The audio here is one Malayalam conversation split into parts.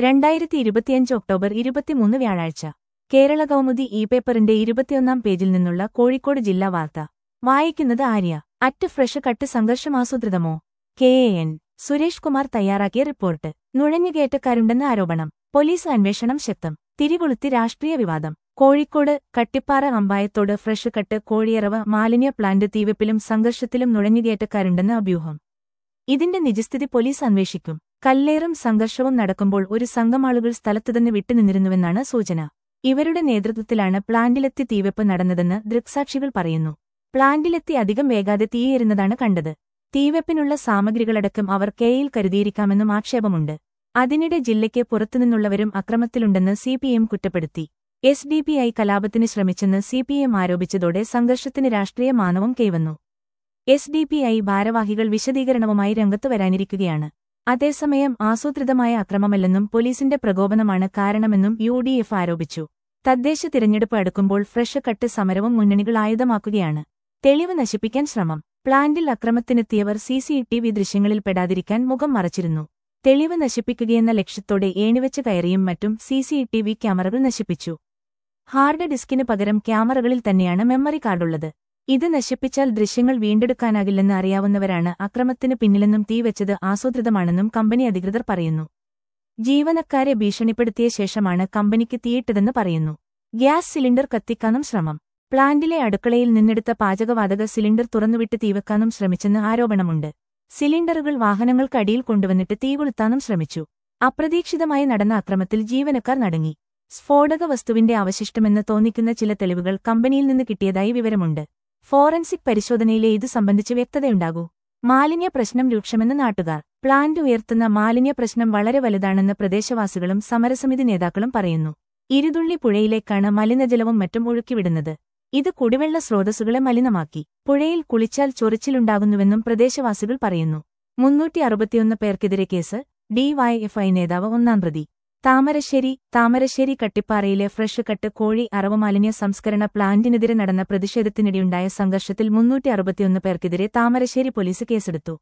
രണ്ടായിരത്തി ഇരുപത്തിയഞ്ച് ഒക്ടോബർ ഇരുപത്തിമൂന്ന് വ്യാഴാഴ്ച കേരള കൗമുദി ഇ പേപ്പറിന്റെ ഇരുപത്തിയൊന്നാം പേജിൽ നിന്നുള്ള കോഴിക്കോട് ജില്ലാ വാർത്ത വായിക്കുന്നത് ആര്യ അറ്റ് ഫ്രഷ് കട്ട് സംഘർഷമാസൂത്രിതമോ K A N Suresh Kumar തയ്യാറാക്കിയ റിപ്പോർട്ട് നുഴഞ്ഞുകയറ്റക്കാരുണ്ടെന്ന ആരോപണം പോലീസ് അന്വേഷണം ശക്തം തിരികൊളുത്തി രാഷ്ട്രീയ വിവാദം കോഴിക്കോട് കട്ടിപ്പാറ അമ്പായത്തോട് ഫ്രഷ് കട്ട് കോഴിയറവ് മാലിന്യ പ്ലാന്റ് തീവെപ്പിലും സംഘർഷത്തിലും നുഴഞ്ഞുകയറ്റക്കാരുണ്ടെന്ന അഭ്യൂഹം ഇതിന്റെ നിജസ്ഥിതി പോലീസ് അന്വേഷിക്കും കല്ലേറും സംഘർഷവും നടക്കുമ്പോൾ ഒരു സംഘം ആളുകൾ സ്ഥലത്തുതന്നെ വിട്ടുനിന്നിരുന്നുവെന്നാണ് സൂചന ഇവരുടെ നേതൃത്വത്തിലാണ് പ്ലാന്റിലെത്തി തീവെപ്പ് നടന്നതെന്ന് ദൃക്സാക്ഷികൾ പറയുന്നു പ്ലാന്റിലെത്തി അധികം വേഗാതെ തീയേറുന്നതാണ് കണ്ടത് തീവെപ്പിനുള്ള സാമഗ്രികളടക്കം അവർ കെയിൽ കരുതിയിരിക്കാമെന്നും ആക്ഷേപമുണ്ട് അതിനിടെ ജില്ലയ്ക്ക് പുറത്തുനിന്നുള്ളവരും അക്രമത്തിലുണ്ടെന്ന് സിപിഎം കുറ്റപ്പെടുത്തി എസ് ഡി പി ഐ കലാപത്തിന് ശ്രമിച്ചെന്ന് സിപിഎം ആരോപിച്ചതോടെ സംഘർഷത്തിന് രാഷ്ട്രീയ മാനവും കൈവന്നു എസ് ഡി പി ഐ ഭാരവാഹികൾ വിശദീകരണവുമായി രംഗത്തു വരാനിരിക്കുകയാണ് അതേസമയം ആസൂത്രിതമായ അക്രമമല്ലെന്നും പോലീസിന്റെ പ്രകോപനമാണ് കാരണമെന്നും യു ഡി എഫ് ആരോപിച്ചു തദ്ദേശ തിരഞ്ഞെടുപ്പ് അടുക്കുമ്പോൾ ഫ്രഷ് കട്ട് സമരവും മുന്നണികൾ ആയുധമാക്കുകയാണ് തെളിവ് നശിപ്പിക്കാൻ ശ്രമം പ്ലാന്റിൽ അക്രമത്തിനെത്തിയവർ സി സി ടി വി ദൃശ്യങ്ങളിൽ പെടാതിരിക്കാൻ മുഖം മറച്ചിരുന്നു തെളിവ് നശിപ്പിക്കുകയെന്ന ലക്ഷ്യത്തോടെ ഏണിവെച്ച് കയറിയും മറ്റും സി സി ടി വി ക്യാമറകൾ നശിപ്പിച്ചു ഹാർഡ് ഡിസ്കിന് പകരം ക്യാമറകളിൽ തന്നെയാണ് മെമ്മറി കാർഡുള്ളത് ഇത് നശിപ്പിച്ചാൽ ദൃശ്യങ്ങൾ വീണ്ടെടുക്കാനാകില്ലെന്ന് അറിയാവുന്നവരാണ് അക്രമത്തിന് പിന്നിലെന്നും തീവെച്ചത് ആസൂത്രിതമാണെന്നും കമ്പനി അധികൃതർ പറയുന്നു ജീവനക്കാരെ ഭീഷണിപ്പെടുത്തിയ ശേഷമാണ് കമ്പനിക്ക് തീയിട്ടതെന്ന് പറയുന്നു ഗ്യാസ് സിലിണ്ടർ കത്തിക്കാനും ശ്രമം പ്ലാന്റിലെ അടുക്കളയിൽ നിന്നെടുത്ത പാചകവാതക സിലിണ്ടർ തുറന്നുവിട്ട് തീവെക്കാനും ശ്രമിച്ചെന്ന് ആരോപണമുണ്ട് സിലിണ്ടറുകൾ വാഹനങ്ങൾക്കടിയിൽ കൊണ്ടുവന്നിട്ട് തീകൊളുത്താനും ശ്രമിച്ചു അപ്രതീക്ഷിതമായി നടന്ന അക്രമത്തിൽ ജീവനക്കാർ നടുങ്ങി സ്ഫോടക വസ്തുവിന്റെ അവശിഷ്ടമെന്ന് തോന്നിക്കുന്ന ചില തെളിവുകൾ കമ്പനിയിൽ നിന്ന് കിട്ടിയതായി വിവരമുണ്ട് ഫോറൻസിക് പരിശോധനയിലെ ഇത് സംബന്ധിച്ച് വ്യക്തതയുണ്ടാകൂ മാലിന്യ പ്രശ്നം രൂക്ഷമെന്ന് നാട്ടുകാർ പ്ലാന്റ് ഉയർത്തുന്ന മാലിന്യ പ്രശ്നം വളരെ വലുതാണെന്ന് പ്രദേശവാസികളും സമരസമിതി നേതാക്കളും പറയുന്നു ഇരുതുള്ളി പുഴയിലേക്കാണ് മലിനജലവും മറ്റും ഒഴുക്കിവിടുന്നത് ഇത് കുടിവെള്ള സ്രോതസ്സുകളെ മലിനമാക്കി പുഴയിൽ കുളിച്ചാൽ ചൊറിച്ചിലുണ്ടാകുന്നുവെന്നും പ്രദേശവാസികൾ പറയുന്നു മുന്നൂറ്റി അറുപത്തിയൊന്ന് പേർക്കെതിരെ കേസ് ഡിവൈഎഫ്ഐ നേതാവ് ഒന്നാം പ്രതി താമരശ്ശേരി താമരശ്ശേരി കട്ടിപ്പാറയിലെ ഫ്രഷ് കട്ട് കോഴി അറവമാലിന്യ സംസ്കരണ പ്ലാന്റിനെതിരെ നടന്ന പ്രതിഷേധത്തിനിടെയുണ്ടായ സംഘർഷത്തിൽ മുന്നൂറ്റി അറുപത്തിയൊന്ന് പേർക്കെതിരെ താമരശ്ശേരി പോലീസ് കേസെടുത്തു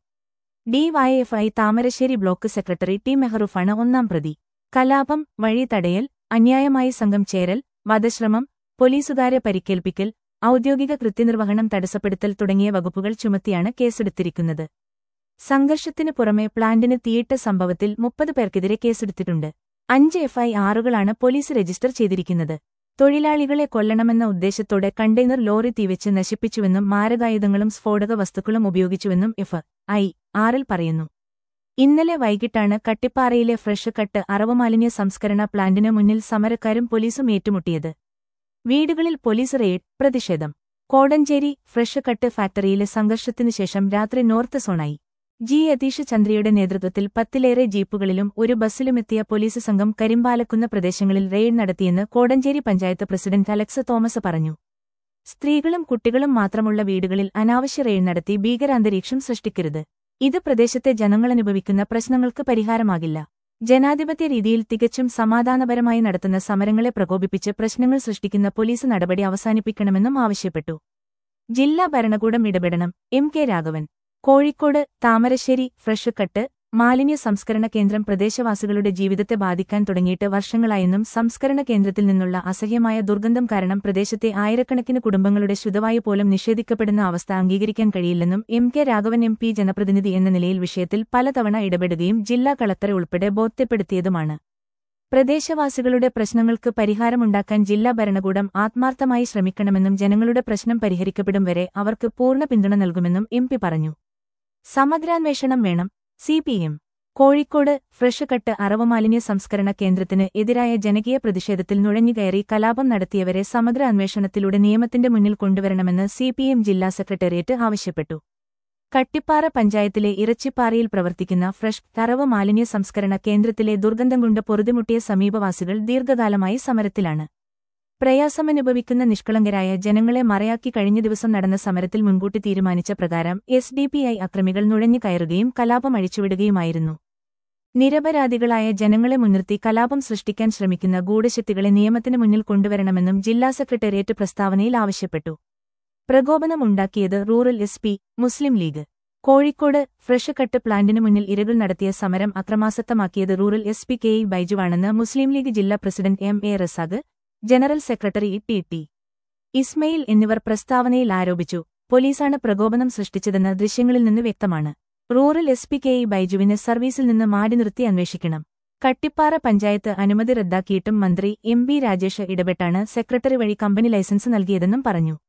DYFI Thamarassery block secretary T മെഹറൂഫാണ് ഒന്നാം പ്രതി കലാപം വഴി തടയൽ അന്യായമായി സംഘം ചേരൽ വധശ്രമം പോലീസുകാരെ പരിക്കേൽപ്പിക്കൽ ഔദ്യോഗിക കൃത്യനിർവഹണം തടസ്സപ്പെടുത്തൽ തുടങ്ങിയ വകുപ്പുകൾ ചുമത്തിയാണ് കേസെടുത്തിരിക്കുന്നത് സംഘർഷത്തിനു പുറമെ പ്ലാന്റിന് തീയിട്ട സംഭവത്തിൽ മുപ്പത് പേർക്കെതിരെ കേസെടുത്തിട്ടുണ്ട് അഞ്ച് എഫ്ഐ ആറുകളാണ് പോലീസ് രജിസ്റ്റർ ചെയ്തിരിക്കുന്നത് തൊഴിലാളികളെ കൊല്ലണമെന്ന ഉദ്ദേശത്തോടെ കണ്ടെയ്നർ ലോറി തീവെച്ച് നശിപ്പിച്ചുവെന്നും മാരകായുധങ്ങളും സ്ഫോടക വസ്തുക്കളും ഉപയോഗിച്ചുവെന്നും എഫ് ഐ ആറിൽ പറയുന്നു ഇന്നലെ വൈകിട്ടാണ് കട്ടിപ്പാറയിലെ ഫ്രഷ് കട്ട് അറവുമാലിന്യ സംസ്കരണ പ്ലാന്റിന് മുന്നിൽ സമരക്കാരും പോലീസും ഏറ്റുമുട്ടിയത് വീടുകളിൽ പോലീസ് റെയ്ഡ് പ്രതിഷേധം കോടഞ്ചേരി ഫ്രഷ് കട്ട് ഫാക്ടറിയിലെ സംഘർഷത്തിനുശേഷം രാത്രി നോർത്ത് സോണായി ജി യതീഷ് ചന്ദ്രയുടെ നേതൃത്വത്തിൽ പത്തിലേറെ ജീപ്പുകളിലും ഒരു ബസ്സിലുമെത്തിയ പോലീസ് സംഘം കരിമ്പാലക്കുന്ന പ്രദേശങ്ങളിൽ റെയ്ഡ് നടത്തിയെന്ന് കോടഞ്ചേരി പഞ്ചായത്ത് പ്രസിഡന്റ് അലക്സ് തോമസ് പറഞ്ഞു സ്ത്രീകളും കുട്ടികളും മാത്രമുള്ള വീടുകളിൽ അനാവശ്യ റെയ്ഡ് നടത്തി ഭീകരാന്തരീക്ഷം സൃഷ്ടിക്കരുത് ഇത് പ്രദേശത്തെ ജനങ്ങളനുഭവിക്കുന്ന പ്രശ്നങ്ങൾക്ക് പരിഹാരമാകില്ല ജനാധിപത്യ രീതിയിൽ തികച്ചും സമാധാനപരമായി നടത്തുന്ന സമരങ്ങളെ പ്രകോപിപ്പിച്ച് പ്രശ്നങ്ങൾ സൃഷ്ടിക്കുന്ന പോലീസ് നടപടി അവസാനിപ്പിക്കണമെന്നും ആവശ്യപ്പെട്ടു ജില്ലാ ഭരണകൂടം ഇടപെടണം M K Raghavan Kozhikode Thamarassery Fresh Cut മാലിന്യ സംസ്കരണ കേന്ദ്രം പ്രദേശവാസികളുടെ ജീവിതത്തെ ബാധിക്കാൻ തുടങ്ങിയിട്ട് വർഷങ്ങളായെന്നും സംസ്കരണ കേന്ദ്രത്തിൽ നിന്നുള്ള അസഹ്യമായ ദുർഗന്ധം കാരണം പ്രദേശത്തെ ആയിരക്കണക്കിന് കുടുംബങ്ങളുടെ ശുദ്ധവായു പോലും നിഷേധിക്കപ്പെടുന്ന അവസ്ഥ അംഗീകരിക്കാൻ കഴിയില്ലെന്നും M K Raghavan M P ജനപ്രതിനിധി എന്ന നിലയിൽ വിഷയത്തിൽ പലതവണ ഇടപെടുകയും ജില്ലാ കളക്ടറെ ഉൾപ്പെടെ ബോധ്യപ്പെടുത്തിയതുമാണ് പ്രദേശവാസികളുടെ പ്രശ്നങ്ങൾക്ക് പരിഹാരമുണ്ടാക്കാൻ ജില്ലാ ഭരണകൂടം ആത്മാർത്ഥമായി ശ്രമിക്കണമെന്നും ജനങ്ങളുടെ പ്രശ്നം പരിഹരിക്കപ്പെടും വരെ അവർക്ക് പൂർണ്ണ പിന്തുണ നൽകുമെന്നും എം പി പറഞ്ഞു സമഗ്രാന്വേഷണം വേണം C P M Kozhikode Fresh Cut അറവുമാലിന്യ സംസ്കരണ കേന്ദ്രത്തിന് എതിരായ ജനകീയ പ്രതിഷേധത്തിൽ നുഴഞ്ഞുകയറി കലാപം നടത്തിയവരെ സമഗ്ര അന്വേഷണത്തിലൂടെ നിയമത്തിന്റെ മുന്നിൽ കൊണ്ടുവരണമെന്ന് സി പി എം ജില്ലാ സെക്രട്ടേറിയറ്റ് ആവശ്യപ്പെട്ടു കട്ടിപ്പാറ പഞ്ചായത്തിലെ ഇറച്ചിപ്പാറയിൽ പ്രവർത്തിക്കുന്ന ഫ്രഷ് തറവ് മാലിന്യ സംസ്കരണ കേന്ദ്രത്തിലെ ദുർഗന്ധം കൊണ്ട് പൊറുതിമുട്ടിയ സമീപവാസികൾ ദീർഘകാലമായി സമരത്തിലാണ് പ്രയാസമനുഭവിക്കുന്ന നിഷ്കളങ്കരായ ജനങ്ങളെ മറയാക്കി കഴിഞ്ഞ ദിവസം നടന്ന സമരത്തിൽ മുൻകൂട്ടി തീരുമാനിച്ച പ്രകാരം എസ് ഡി പി ഐ അക്രമികൾ നുഴഞ്ഞു കയറുകയും കലാപം അഴിച്ചുവിടുകയുമായിരുന്നു നിരപരാധികളായ ജനങ്ങളെ മുൻനിർത്തി കലാപം സൃഷ്ടിക്കാൻ ശ്രമിക്കുന്ന ഗൂഢശക്തികളെ നിയമത്തിന് മുന്നിൽ കൊണ്ടുവരണമെന്നും ജില്ലാ സെക്രട്ടേറിയറ്റ് പ്രസ്താവനയിൽ ആവശ്യപ്പെട്ടു പ്രകോപനമുണ്ടാക്കിയത് rural S P Muslim League Kozhikode Fresh Cut പ്ലാന്റിനു മുന്നിൽ ഇരകൾ നടത്തിയ സമരം അക്രമാസക്തമാക്കിയത് rural S P K E ബൈജുവാണെന്ന് മുസ്ലിം ലീഗ് ജില്ലാ president M A Razak general secretary T T Ismail എന്നിവർ പ്രസ്താവനയിൽ ആരോപിച്ചു പോലീസാണ് പ്രകോപനം സൃഷ്ടിച്ചതെന്ന് ദൃശ്യങ്ങളിൽ നിന്ന് വ്യക്തമാണ് rural S P K E ബൈജുവിന് സർവീസിൽ നിന്ന് മാടി നിർത്തി അന്വേഷിക്കണം കട്ടിപ്പാറ പഞ്ചായത്ത് അനുമതി റദ്ദാക്കിയിട്ടും മന്ത്രി എം ബി രാജേഷ് ഇടപെട്ടാണ് സെക്രട്ടറി വഴി കമ്പനി ലൈസൻസ് നൽകിയതെന്നും പറഞ്ഞു